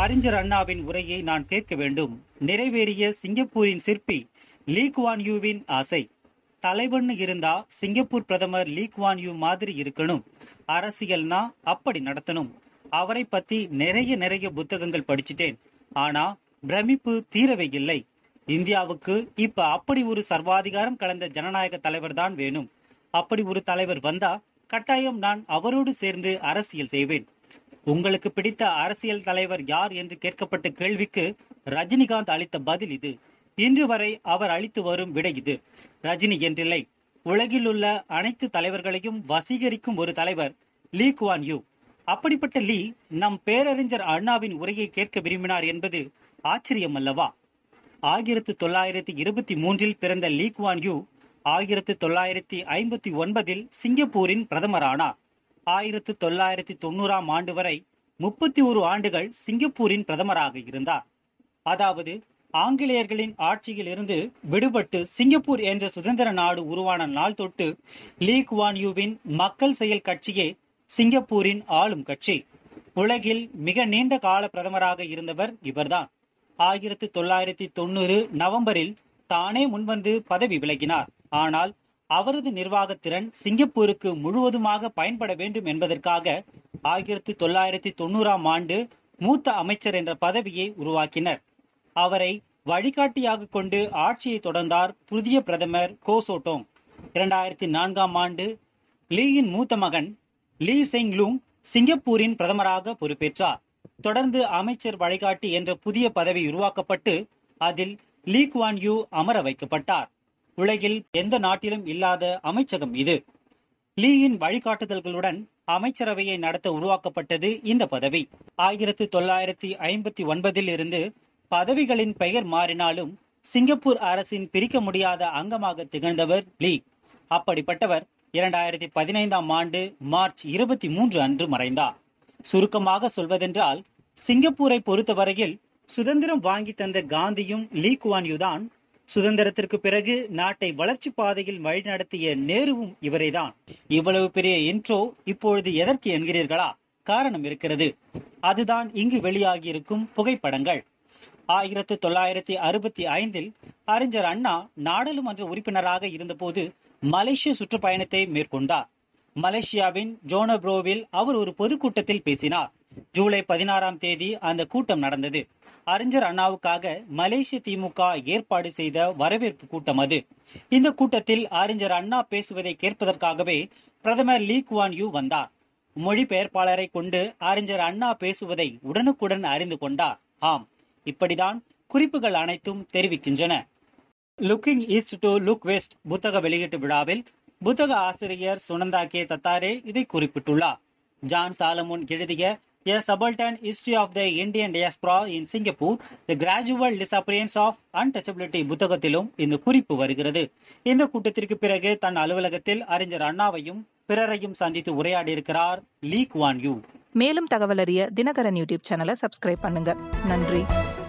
அறிஞர் அண்ணாவின் உரையை நான் கேட்க வேண்டும் நிறைவேறிய சிங்கப்பூரின் சிற்பி லீ குவான் யூவின் ஆசை தலைவன்னு இருந்தா சிங்கப்பூர் பிரதமர் லீ குவான் யூ மாதிரி இருக்கணும் அரசியல்னா அப்படி நடத்தணும் அவரை பத்தி நிறைய நிறைய புத்தகங்கள் படிச்சிட்டேன் ஆனா பிரமிப்பு தீரவே இல்லை இந்தியாவுக்கு இப்ப அப்படி ஒரு சர்வாதிகாரம் கலந்த ஜனநாயக தலைவர் தான் வேணும் அப்படி ஒரு தலைவர் வந்தா கட்டாயம் நான் அவரோடு சேர்ந்து அரசியல் செய்வேன் உங்களுக்கு பிடித்த அரசியல் தலைவர் யார் என்று கேட்கப்பட்ட கேள்விக்கு ரஜினிகாந்த் அளித்த பதில் இது இன்று வரை அவர் அளித்து வரும் விடை இது ரஜினி என்றில்லை உலகில் உள்ள அனைத்து தலைவர்களையும் வசீகரிக்கும் ஒரு தலைவர் லீ குவான் யூ அப்படிப்பட்ட லீ நம் பேரறிஞர் அண்ணாவின் உரையை கேட்க விரும்பினார் என்பது ஆச்சரியம் அல்லவா ஆயிரத்து தொள்ளாயிரத்தி இருபத்தி மூன்றில் பிறந்த லீ குவான் யூ ஆயிரத்து தொள்ளாயிரத்தி ஐம்பத்தி ஒன்பதில் சிங்கப்பூரின் பிரதமரானார் ஆயிரத்து தொள்ளாயிரத்தி தொண்ணூறாம் ஆண்டு வரை முப்பத்தி ஒரு ஆண்டுகள் சிங்கப்பூரின் பிரதமராக இருந்தார் அதாவது ஆங்கிலேயர்களின் ஆட்சியில் இருந்து விடுபட்டு சிங்கப்பூர் என்ற சுதந்திர நாடு உருவான நாள் தொட்டு லீ குவான் யூவின் மக்கள் செயல் கட்சியே சிங்கப்பூரின் ஆளும் கட்சி உலகில் மிக நீண்ட கால பிரதமராக இருந்தவர் இவர்தான் ஆயிரத்து தொள்ளாயிரத்தி தொண்ணூறு நவம்பரில் தானே முன்வந்து பதவி விலகினார் ஆனால் அவரது நிர்வாகத்திறன் சிங்கப்பூருக்கு முழுவதுமாக பயன்பட வேண்டும் என்பதற்காக ஆயிரத்தி தொள்ளாயிரத்தி தொண்ணூறாம் ஆண்டு மூத்த அமைச்சர் என்ற பதவியை உருவாக்கினர் அவரை வழிகாட்டியாக கொண்டு ஆட்சியை தொடர்ந்தார் புதிய பிரதமர் கோசோட்டோங் இரண்டாயிரத்தி நான்காம் ஆண்டு லீயின் மூத்த மகன் லீ செங் லூங் சிங்கப்பூரின் பிரதமராக பொறுப்பேற்றார் தொடர்ந்து அமைச்சர் வழிகாட்டி என்ற புதிய பதவி உருவாக்கப்பட்டு அதில் லீ குவான் யூ அமர வைக்கப்பட்டார் உலகில் எந்த நாட்டிலும் இல்லாத அமைச்சகம் இது லீயின் வழிகாட்டுதல்களுடன் அமைச்சரவையை நடத்த உருவாக்கப்பட்டது இந்த பதவி ஆயிரத்தி தொள்ளாயிரத்தி ஐம்பத்தி ஒன்பதில் இருந்து பதவிகளின் பெயர் மாறினாலும் சிங்கப்பூர் அரசின் பிரிக்க முடியாத அங்கமாக திகழ்ந்தவர் லீ அப்படிப்பட்டவர் இரண்டாயிரத்தி பதினைந்தாம் ஆண்டு மார்ச் இருபத்தி மூன்று அன்று மறைந்தார் சுருக்கமாக சொல்வதென்றால் சிங்கப்பூரை பொறுத்தவரையில் சுதந்திரம் வாங்கி தந்த காந்தியும் லீ குவான் யூ தான் சுதந்திரத்திற்கு பிறகு நாட்டை வளர்ச்சி பாதையில் வழிநடத்திய நேருவும் இவரேதான் இவ்வளவு பெரிய இன்ட்ரோ இப்பொழுது எதற்கு என்கிறீர்களா காரணம் இருக்கிறது அதுதான் இங்கு வெளியாகியிருக்கும் புகைப்படங்கள் ஆயிரத்து தொள்ளாயிரத்தி அறுபத்தி ஐந்தில் அறிஞர் அண்ணா நாடாளுமன்ற உறுப்பினராக இருந்தபோது மலேசிய சுற்றுப்பயணத்தை மேற்கொண்டார் மலேசியாவின் ஜோனப்ரோவில் அவர் ஒரு பொதுக்கூட்டத்தில் பேசினார் ஜூலை பதினாறாம் தேதி அந்த கூட்டம் நடந்தது அறிஞர் அண்ணாவுக்காக மலேசிய திமுக ஏற்பாடு செய்த வரவேற்பு கூட்டம் அது இந்த கூட்டத்தில் அறிஞர் அண்ணா பேசுவதை கேட்பதற்காகவே பிரதமர் லீ குவான் யூ வந்தார் மொழிபெயர்ப்பாளரை கொண்டு அறிஞர் அண்ணா பேசுவதை உடனுக்குடன் அறிந்து கொண்டார் ஆம் இப்படிதான் குறிப்புகள் அனைத்தும் தெரிவிக்கின்றன looking east to look west புத்தக வெளியீட்டு விழாவில் புத்தக ஆசிரியர் சுனந்தா கே தத்தாரே இதை குறிப்பிட்டுள்ளார் ஜான் சாலமோன் எழுதிய A Subaltern History of the Indian Diaspora in Singapore, The Gradual Disappearance of Untouchability புத்தகத்திலும் இந்த குறிப்பு வருகிறது இந்த கூட்டத்திற்கு பிறகு தன் அலுவலகத்தில் அறிஞர் அண்ணாவையும் பிறரையும் சந்தித்து உரையாடியிருக்கிறார் லீ குவான் யூ மேலும் தகவல் அறிய தினகரன் யூடியூப் சேனலை சப்ஸ்கிரைப் பண்ணுங்க நன்றி